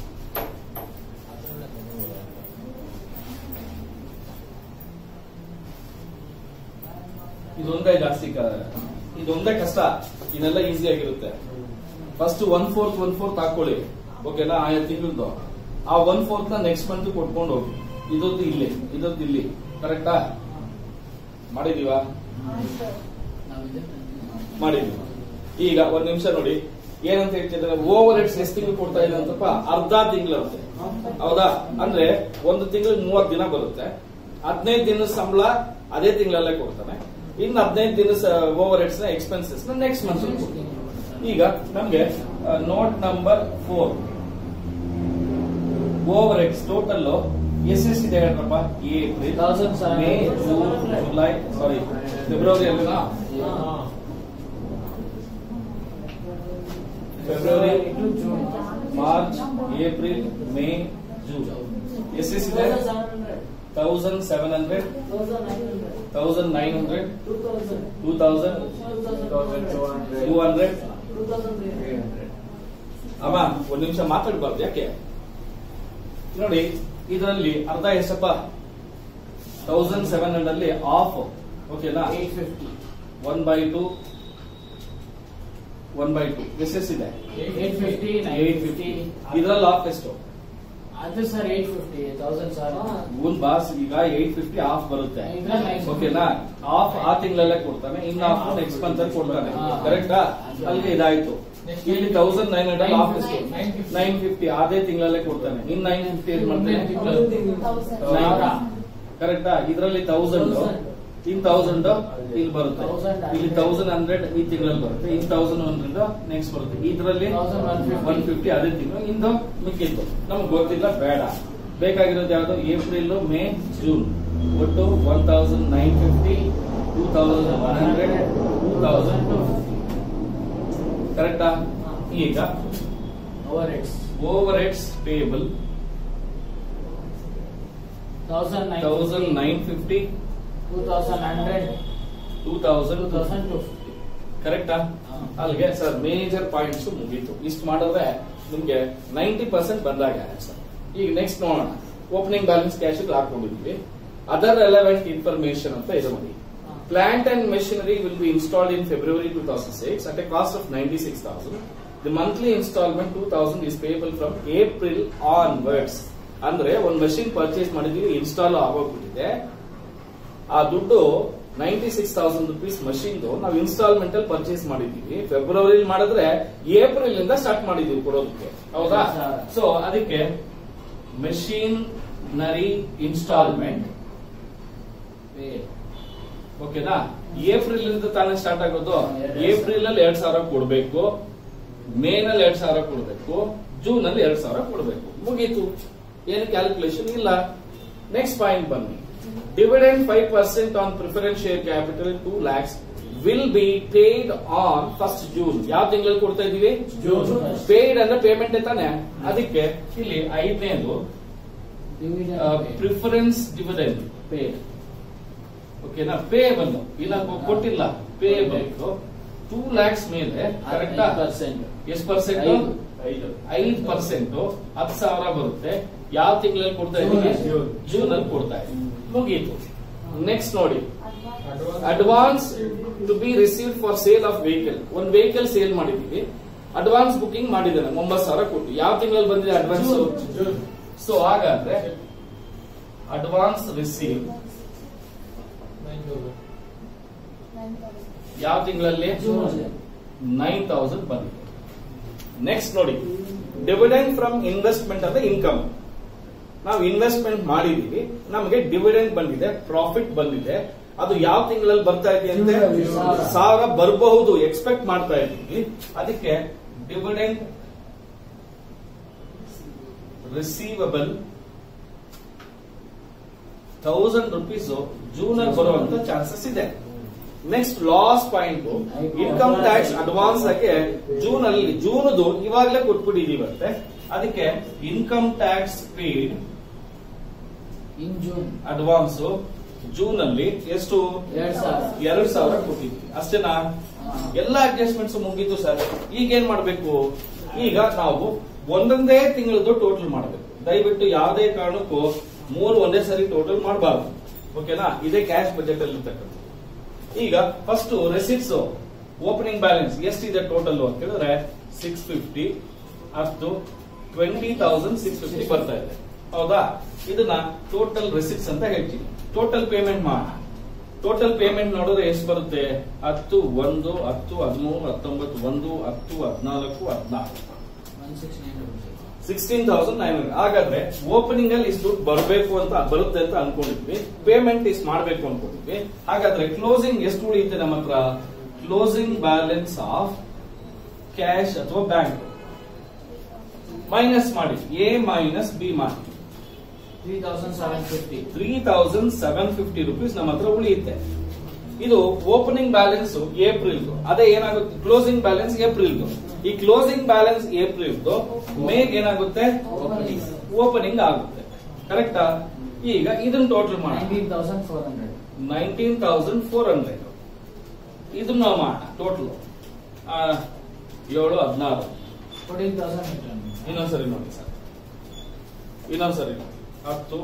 ಇದೊಂದೇ ಜಾಸ್ತಿ ಕ- ಇದೊಂದೇ ಕಷ್ಟ ಇದೆಲ್ಲ ಈಸಿ ಆಗಿರುತ್ತೆ first one fourth one fourth ಹಾಕೊಳ್ಳಿ ಓಕೆನಾ ಆಯಾ ತಿಂಗಳದ್ದು ಆ ಒನ್ ಫೋರ್ತ್ ನ ನೆಕ್ಸ್ಟ್ ಮಂತ್ ಕೊಟ್ಕೊಂಡು ಹೋಗಿ ಇದೊಂದು ಇಲ್ಲಿ ಇದೊಂದು ಇಲ್ಲಿ ಕರೆಕ್ಟಾ ಮಾಡಿದೀವಾ ಮಾಡಿದ್ವಿ ಈಗ ಒಂದ್ ನಿಮಿಷ ನೋಡಿ ಏನಂತ ಹೇಳ್ತಿದ್ರೆ ಓವರ್ ಹೆಡ್ಸ್ ಎಷ್ಟು ತಿಂಗಳು ಕೊಡ್ತಾ ಇದೆ ಅಂತಪ್ಪ ಅರ್ಧ ತಿಂಗಳಂತೆ ಹೌದಾ ಅಂದ್ರೆ ಒಂದು ತಿಂಗಳಿಗೆ ಮೂವತ್ ದಿನ ಬರುತ್ತೆ ಹದಿನೈದು ದಿನದ ಸಂಬಳ ಅದೇ ತಿಂಗಳಲ್ಲೇ ಕೊಡ್ತಾನೆ ಇನ್ನು ಹದಿನೈದು ದಿನ ಓವರ್ ಹೆಡ್ಸ್ ನ ಎಕ್ಸ್ಪೆನ್ಸಸ್ ನ ನೆಕ್ಸ್ಟ್ ಮಂತ್ ಈಗ ನಮ್ಗೆ note number four overheads total ಎಷ್ಟೆಷ್ಟಿದೆ ಹೇಳ್ರಪ್ಪ April Thousand seven May June July sorry February ಅಲ್ವಾ February March April May June ಎಷ್ಟೆಷ್ಟಿದೆ thousand seven hundred thousand nine hundred two thousand two hundred ಅಮ್ಮ ಒಂದ್ ನಿಮಿಷ ಮಾತಾಡ್ಬಾರ್ದು ಯಾಕೆ ನೋಡಿ ಇದರಲ್ಲಿ ಅರ್ಧ ಎಷ್ಟಪ್ಪ ತೌಸಂಡ್ ಸೆವೆನ್ ಹಂಡ್ರೆಡ್ ಅಲ್ಲಿ ಆಫ್ ಓಕೆನಾ eight fifty one by two one by two ಎಷ್ಟೆಷ್ಟಿದೆ eight fifty eight fifty ಇದ್ರಲ್ಲಿ ಆಫ್ ಎಷ್ಟು ಅದು sir eight fifty thousand sir ಒಂದು ಬಾಸ್ ಈಗ ಏಟ್ ಫಿಫ್ಟಿ ಆಫ್ ಬರುತ್ತೆ ಇದ್ರಲ್ಲಿ nine fifty. ಓಕೆನಾ ಆಫ್ ಆ ತಿಂಗಳಲ್ಲೇ ಕೊಡ್ತಾನೆ ಇನ್ನು ಆಫ್ ನೆಕ್ಸ್ಟ್ ಮಂತ್ ಅಲ್ಲಿ ಕೊಡ್ತಾನೆ ಹಾ. ಕರೆಕ್ಟಾ ಅಲ್ಲಿಗೆ ಇದಾಯ್ತು Next ಇಲ್ಲಿ ತೌಸಂಡ್ ನೈನ್ ಹಂಡ್ರೆಡ್ ಆಫ್ ಎಷ್ಟು Nine fifty. ನೈನ್ ಫಿಫ್ಟಿ ಅದೇ ತಿಂಗಳಲ್ಲೇ ಕೊಡ್ತಾನೆ ಇನ್ ನೈನ್ ಫಿಫ್ಟಿ ಏನ್ ಮಾಡ್ತಾನೆ ಸಾವಿರ. ಕರೆಕ್ಟಾ ಇದರಲ್ಲಿ ತೌಸಂಡ್ Thousand. ಇನ್ ತೌಸಂಡ್ ಇಲ್ಲಿ ಬರುತ್ತೆ Thousand ಇಲ್ಲಿ hundred. ತೌಸಂಡ್ ಹಂಡ್ರೆಡ್ ಈ ತಿಂಗಳಲ್ಲಿ ಬರುತ್ತೆ ಇನ್ ತೌಸಂಡ್ ಹಂಡ್ರೆಡ್ ನೆಕ್ಸ್ಟ್ ಬರುತ್ತೆ ಇದರಲ್ಲಿ Thousand one fifty. One fifty ಅದೇ ತಿಂಗಳು ಇಂದು ಮಿಕ್ಕಿತ್ತು ನಮ್ಗೆ ಗೊತ್ತಿಲ್ಲ ಬೇಡ ಬೇಕಾಗಿರೋದು ಯಾವುದು ಏಪ್ರಿಲ್ ಮೇ ಜೂನ್ ಒಟ್ಟು one thousand nine fifty two thousand one hundred two thousand two ಕರೆಕ್ಟಾ ಈಗ over heads over heads payable thousand nine thousand nine fifty two thousand hundred two two thousand thousand two fifty ಕರೆಕ್ಟಾ ಅಲ್ಲಿಗೆ sir major points ಮುಗೀತು ಇಷ್ಟು ಮಾಡಿದ್ರೆ ನಿಮ್ಗೆ ninety percent ಬಂದಾಗ sir ಈಗ ನೆಕ್ಸ್ಟ್ ನೋಡೋಣ opening balance cash ಹಾಕೊಂಡಿದ್ವಿ other relevant information ಅಂತ ಇದು ಮಾಡಿ plant and machinery will be installed in February two thousand six at a cost of ninety six thousand the monthly instalment two thousand is payable from April onwards ಅಂದ್ರೆ ಒಂದು machine purchase ಮಾಡಿದೀವಿ install ಆಗೋಗ್ಬಿಟ್ಟಿದೆ ಆ ದುಡ್ಡು ninety six thousand rupees ಮಷಿನ್ದು ನಾವು instalment ಅಲ್ಲಿ purchase ಮಾಡಿದೀವಿ ಫೆಬ್ರವರಿ ಮಾಡಿದ್ರೆ ಏಪ್ರಿಲ್ ಇಂದ ಸ್ಟಾರ್ಟ್ ಮಾಡಿದೀವಿ ಕೊಡೋದಕ್ಕೆ ಹೌದಾ ಸೊ ಅದಕ್ಕೆ ಮೆಷಿನ್ ನರಿ ಇನ್ಸ್ಟಾಲ್ಮೆಂಟ್ ಓಕೆನಾ ಏಪ್ರಿಲ್ ಇಂದ ತಾನೇ ಸ್ಟಾರ್ಟ್ ಆಗೋದು ಏಪ್ರಿಲ್ ಅಲ್ಲಿ ಎರಡ್ ಸಾವಿರ ಕೊಡ್ಬೇಕು ಮೇ ನಲ್ಲಿ ಎರಡ್ ಸಾವಿರ ಕೊಡ್ಬೇಕು ಜೂನ್ ಅಲ್ಲಿ ಎರಡ್ ಸಾವಿರ ಕೊಡ್ಬೇಕು ಮುಗೀತು ಏನು ಕ್ಯಾಲ್ಕುಲೇಷನ್ ಇಲ್ಲ ನೆಕ್ಸ್ಟ್ ಪಾಯಿಂಟ್ ಬನ್ನಿ dividend five percent on preference share capital two lakhs will be paid on first June ಯಾವ ತಿಂಗಳಲ್ಲಿ ಕೊಡ್ತಾ ಇದೀವಿ June. ಪೇಯ್ಡ್ ಅಂದ್ರೆ ಪೇಮೆಂಟ್ ತಾನೆ ಅದಕ್ಕೆ ಇಲ್ಲಿ ಐದನೇದು ಪ್ರಿಫರೆನ್ಸ್ ಡಿವಿಡೆಂಡ್ ಪೇಡ್ ಓಕೆನಾ ಪೇಬಲ್ ಇಲ್ಲ ಕೊ- ಕೊಟ್ಟಿಲ್ಲ ಪೇಬೇಕು ಟೂ ಲ್ಯಾಕ್ಸ್ ಮೇಲೆ ಕರೆಕ್ಟಾ ಪರ್ಸೆಂಟ್ ಎಷ್ಟು ಪರ್ಸೆಂಟ್ ಐದು ಪರ್ಸೆಂಟ್ ಹತ್ತು ಸಾವಿರ ಬರುತ್ತೆ ಯಾವ ತಿಂಗಳಲ್ಲಿ ಕೊಡ್ತಾ ಇದ್ದೀವಿ ಜೂನ್. ಜೂನ್ ಅಲ್ಲಿ ಕೊಡ್ತಾ ಇದ್ದೀವಿ ಮುಗೀತು ನೆಕ್ಸ್ಟ್ ನೋಡಿ advance to be received for sale of vehicle ಒಂದು ವೆಹಿಕಲ್ ಸೇಲ್ ಮಾಡಿದೀವಿ ಅಡ್ವಾನ್ಸ್ ಬುಕಿಂಗ್ ಮಾಡಿದ್ದಾನೆ ಒಂಬತ್ತು ಸಾವಿರ ಕೊಟ್ಟು ಯಾವ ತಿಂಗಳಲ್ಲಿ ಬಂದಿದೆ ಅಡ್ವಾನ್ಸ್ ಸೊ ಹಾಗಾದ್ರೆ ಅಡ್ವಾನ್ಸ್ ರಿಸೀವ್ ಯಾವ ತಿಂಗಳಲ್ಲಿ ಜೂನ್ ನೈನ್ ತೌಸಂಡ್ ಬಂದಿದೆ ನೆಕ್ಸ್ಟ್ ನೋಡಿ ಡಿವಿಡೆಂಡ್ ಫ್ರಮ್ ಇನ್ವೆಸ್ಟ್ಮೆಂಟ್ ಅಂದ್ರೆ ಇನ್ಕಮ್ ನಾವು ಇನ್ವೆಸ್ಟ್ಮೆಂಟ್ ಮಾಡಿದೀವಿ ನಮಗೆ ಡಿವಿಡೆಂಡ್ ಬಂದಿದೆ ಪ್ರಾಫಿಟ್ ಬಂದಿದೆ ಅದು ಯಾವ ತಿಂಗಳಲ್ಲಿ ಬರ್ತಾ ಇದೆ ಅಂದ್ರೆ ಜೂನಲ್ಲಿ ಸಾವಿರ. ಸಾವಿರ ಬರಬಹುದು ಎಕ್ಸ್ಪೆಕ್ಟ್ ಮಾಡ್ತಾ ಇದ್ದೀವಿ ಅದಕ್ಕೆ dividend receivable thousand rupees June ಅಲ್ಲಿ ಬರುವಂತ ಚಾನ್ಸಸ್ ಇದೆ next last point income tax advance ಆಗಿ ಜೂನ್ ಅಲ್ಲಿ ಜೂನ್ದು ಇವಾಗಲೇ ಕೊಟ್ಬಿಟ್ಟಿದೀವಂತೆ ಅದಕ್ಕೆ income tax paid in June advance June ಅಲ್ಲಿ ಎಷ್ಟು ಎರಡ್ ಸಾವಿರ ಎರಡ್ ಸಾವಿರ ಕೊಟ್ಟಿದ್ವಿ ಅಷ್ಟೇನಾ ಹಾ. ಎಲ್ಲ ಅಡ್ಜಸ್ಟ್ಮೆಂಟ್ಸ್ ಮುಗೀತು ಸರ್ ಈಗ ಏನ್ ಮಾಡ್ಬೇಕು ಈಗ ನಾವು ಒಂದೊಂದೇ ತಿಂಗಳದ್ದು ಟೋಟಲ್ ಮಾಡಬೇಕು ದಯವಿಟ್ಟು ಯಾವುದೇ ಕಾರಣಕ್ಕೂ ಮೂರು ಒಂದೇ ಸರಿ ಟೋಟಲ್ ಮಾಡಬಾರ್ದು ಓಕೆನಾ ಇದೇ ಕ್ಯಾಶ್ ಬಜೆಟ್ ಅಲ್ಲಿ ಇರ್ತಕ್ಕಂಥ ಈಗ ಫಸ್ಟ್ ರೆಸಿಟ್ಸ್ ಓಪನಿಂಗ್ ಬ್ಯಾಲೆನ್ಸ್ ಎಷ್ಟಿದೆ ಟೋಟಲ್ ಅಂತ ಹೇಳಿದ್ರೆ six fifty up to twenty thousand six fifty ಬರ್ತಾ ಇದೆ ಹೌದಾ ಇದನ್ನ ಟೋಟಲ್ ರೆಸಿಟ್ಸ್ ಅಂತ ಹೇಳ್ತೀವಿ ಟೋಟಲ್ ಪೇಮೆಂಟ್ ಮಾಡೋಣ ಟೋಟಲ್ ಪೇಮೆಂಟ್ ನೋಡಿದ್ರೆ ಎಷ್ಟು ಬರುತ್ತೆ ಹತ್ತು ಒಂದು ಹತ್ತು ಹದಿಮೂರು ಹತ್ತೊಂಬತ್ತು ಒಂದು ಹತ್ತು ಹದಿನಾಲ್ಕು ಹದಿನಾಲ್ಕು one six nine sixteen thousand nine hundred ಹಾಗಾದ್ರೆ ಓಪನಿಂಗ್ ಅಲ್ಲಿ ಇಷ್ಟು ದುಡ್ಡು ಬರಬೇಕು ಅಂತ ಬರುತ್ತೆ ಅಂತ ಅನ್ಕೊಂಡಿದ್ವಿ ಪೇಮೆಂಟ್ ಇಷ್ಟು ಮಾಡಬೇಕು ಅನ್ಕೊಂಡಿದ್ವಿ ಹಾಗಾದ್ರೆ ಕ್ಲೋಸಿಂಗ್ ಎಷ್ಟು ಉಳಿಯುತ್ತೆ ನಮ್ಮ ಹತ್ರ ಕ್ಲೋಸಿಂಗ್ ಬ್ಯಾಲೆನ್ಸ್ ಆಫ್ ಕ್ಯಾಶ್ ಅಥವಾ ಬ್ಯಾಂಕ್ ಮೈನಸ್ ಮಾಡಿ ಎ ಮೈನಸ್ ಬಿ ಮಾಡಿ three thousand seven fifty three thousand seven fifty rupees ನಮ್ಮ ಹತ್ರ ಉಳಿಯುತ್ತೆ ಇದು ಓಪನಿಂಗ್ ಬ್ಯಾಲೆನ್ಸ್ ಏಪ್ರಿಲ್ ಅದೇ ಏನಾಗುತ್ತೆ ಕ್ಲೋಸಿಂಗ್ ಬ್ಯಾಲೆನ್ಸ್ ಏಪ್ರಿಲ್ ಈ ಕ್ಲೋಸಿಂಗ್ ಬ್ಯಾಲೆನ್ಸ್ ಏಪ್ರಿಲ್ ಮೇಗ್ ಏನಾಗುತ್ತೆ ಓಪನಿಂಗ್ ಆಗುತ್ತೆ ಕರೆಕ್ಟಾ ಈಗ ಇದನ್ನ ಟೋಟಲ್ ಮಾಡಿ nineteen thousand four hundred nineteen thousand four hundred ಇದನ್ನ ನಾವು ಮಾಡೋಣ ಟೋಟಲ್ ಏಳು ಹದಿನಾರು ಫೋರ್ಟೀನ್ ತೌಸಂಡ್ ಏಟ್ ಹಂಡ್ರೆಡ್ ಇನ್ನೊಂದ್ಸರಿ ನೋಡಿ ಸರ್ ಇನ್ನೊಂದ್ಸರಿ ನೋಡಿ ಹತ್ತು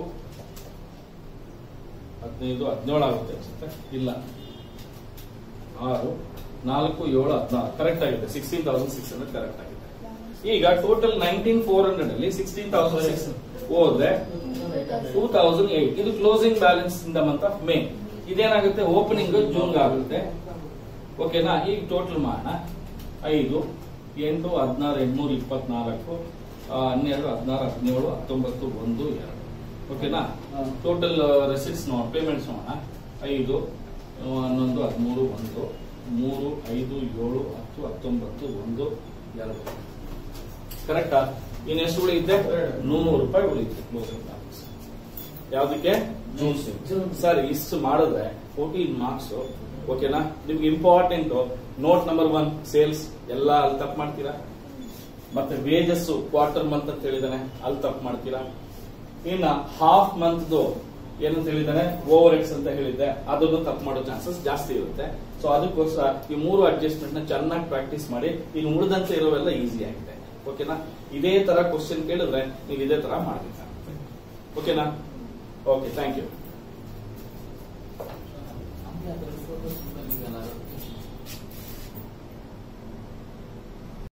ಹದಿನೈದು ಹದಿನೇಳು ಆಗುತ್ತೆ ಅನ್ಸುತ್ತೆ ಇಲ್ಲ ಆರು ನಾಲ್ಕು ಏಳು ಹದಿನಾರು ಕರೆಕ್ಟ್ ಆಗಿದೆ sixteen thousand six hundred correct ಆಗಿದೆ ಈಗ ಟೋಟಲ್ ನೈನ್ಟೀನ್ ಫೋರ್ ಹಂಡ್ರೆಡ್ ಅಲ್ಲಿ ಸಿಕ್ಸ್ಟೀನ್ ತೌಸಂಡ್ ಸಿಕ್ಸ್ ಹೋದ್ರೆ ಟೂ ತೌಸಂಡ್ ಏಟ್ ಇದು ಕ್ಲೋಸಿಂಗ್ ಬ್ಯಾಲೆನ್ಸ್ ಇಂದ ಮಂತ್ ಆಫ್ ಮೇ ಇದೇನಾಗುತ್ತೆ ಓಪನಿಂಗ್ ಜೂನ್ ಆಗುತ್ತೆ ಓಕೆನಾ ಈಗ ಟೋಟಲ್ ಮಾಡೋಣ ಐದು ಎಂಟು ಹದಿನಾರು ಎಂಟ್ನೂರ ಇಪ್ಪತ್ನಾಲ್ಕು ಆ, ಹನ್ನೆರಡು ಹದಿನಾರು ಹದಿನೇಳು ಹತ್ತೊಂಬತ್ತು ಒಂದು ಎರಡು ಓಕೆನಾ ಹಾ. ಟೋಟಲ್ ರೆಸಿಟ್ಸ್ ನೋಡ ಪೇಮೆಂಟ್ಸ್ ನೋಡೋಣ ಐದು ಆ, ಹನ್ನೊಂದು ಹದಿಮೂರು ಒಂದು ಮೂರು ಐದು ಏಳು ಹತ್ತು ಹತ್ತೊಂಬತ್ತು ಒಂದು ಎರಡು ಕರೆಕ್ಟಾ ಇನ್ನು ಎಷ್ಟು ಉಳಿಯುತ್ತೆ ನೂರು ರೂಪಾಯಿ ಉಳಿಯುತ್ತೆ ಕ್ಲೋಸಿಂಗ್ ಬ್ಯಾಲೆನ್ಸ್ ಯಾವ್ದಕ್ಕೆ ಜೂನ್ ಜೂನ್. ಸರ್ ಇಷ್ಟು ಮಾಡಿದ್ರೆ ಫೋರ್ಟೀನ್ ಮಾರ್ಕ್ಸ್ ಓಕೆನಾ ನಿಮ್ಗೆ important note number one sales ಎಲ್ಲ ಅಲ್ಲಿ ತಪ್ಪು ಮಾಡ್ತೀರಾ ಮತ್ತೆ ವೇಜಸ್ ಕ್ವಾರ್ಟರ್ ಮಂತ್ ಅಂತ ಹೇಳಿದಾನೆ ಅಲ್ಲಿ ತಪ್ಪು ಮಾಡ್ತೀರಾ ಇನ್ನ ಹಾಫ್ ಮಂತ್ ಏನಂತ ಹೇಳಿದಾನೆ ಓವರ್ ಎಕ್ಸ್ ಅಂತ ಹೇಳಿದ್ದೆ ಅದನ್ನು ತಪ್ಪು ಮಾಡೋ ಚಾನ್ಸಸ್ ಜಾಸ್ತಿ ಇರುತ್ತೆ ಸೊ ಅದಕ್ಕೋಸ್ಕರ ಈ ಮೂರು ಅಡ್ಜಸ್ಟ್ಮೆಂಟ್ ನ ಚೆನ್ನಾಗಿ ಪ್ರಾಕ್ಟೀಸ್ ಮಾಡಿ ಇನ್ನು ಉಳಿದಂತೆ ಇರೋವೆಲ್ಲ ಈಸಿ ಆಗಿದೆ ಓಕೆನಾ ಇದೇ ತರ ಕ್ವಶನ್ ಕೇಳಿದ್ರೆ ನೀವು ಇದೇ ತರ ಮಾಡ್ಬೇಕಾಗುತ್ತೆ ಓಕೆನಾ ಓಕೆ ಥ್ಯಾಂಕ್ ಯು